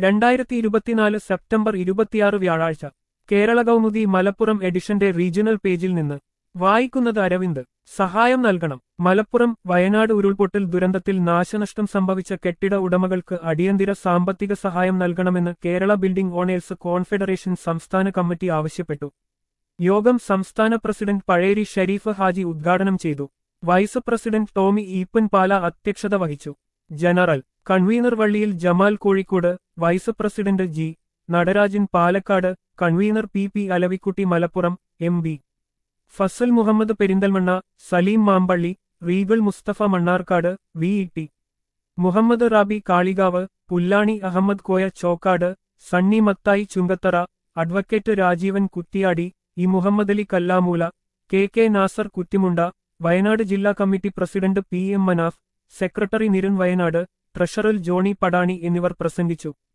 രണ്ടായിരത്തി ഇരുപത്തിനാല് സെപ്റ്റംബർ ഇരുപത്തിയാറ് വ്യാഴാഴ്ച കേരള കൗമുദി മലപ്പുറം എഡിഷന്റെ റീജിയണൽ പേജിൽ നിന്ന് വായിക്കുന്നത് അരവിന്ദ് സഹായം നൽകണം മലപ്പുറം വയനാട് ഉരുൾപൊട്ടൽ ദുരന്തത്തിൽ നാശനഷ്ടം സംഭവിച്ച കെട്ടിട ഉടമകൾക്ക് അടിയന്തര സാമ്പത്തിക സഹായം നൽകണമെന്ന് കേരള ബിൽഡിംഗ് ഓണേഴ്സ് കോൺഫെഡറേഷൻ സംസ്ഥാന കമ്മിറ്റി ആവശ്യപ്പെട്ടു യോഗം സംസ്ഥാന പ്രസിഡന്റ് പഴേരി ഷരീഫ് ഹാജി ഉദ്ഘാടനം ചെയ്തു വൈസ് പ്രസിഡന്റ് ടോമി ഈപ്പൻ പാല അധ്യക്ഷത വഹിച്ചു general convener Valliyil Jamal Kozhikode vice president G Natarajan Palakkad convener P P Alavikutty Malappuram M B Fazal Muhammad Perinthalmanna Saleem Mampally Regal Musthafa Mannarkkad V E T Muhammad Rabi Kalikavu Pullani Ahammed Koya Chokkad Sunny Mathai Chungathara advocate Rajeevan Kuttiyadi E Muhammad Ali Kallamoola K K Nasar Kuttimunda Wayanad ജില്ലാ committee president P M Manaf secretary Niran Wayanad treasurer Johny Padani എന്നിവർ പ്രസംഗിച്ചു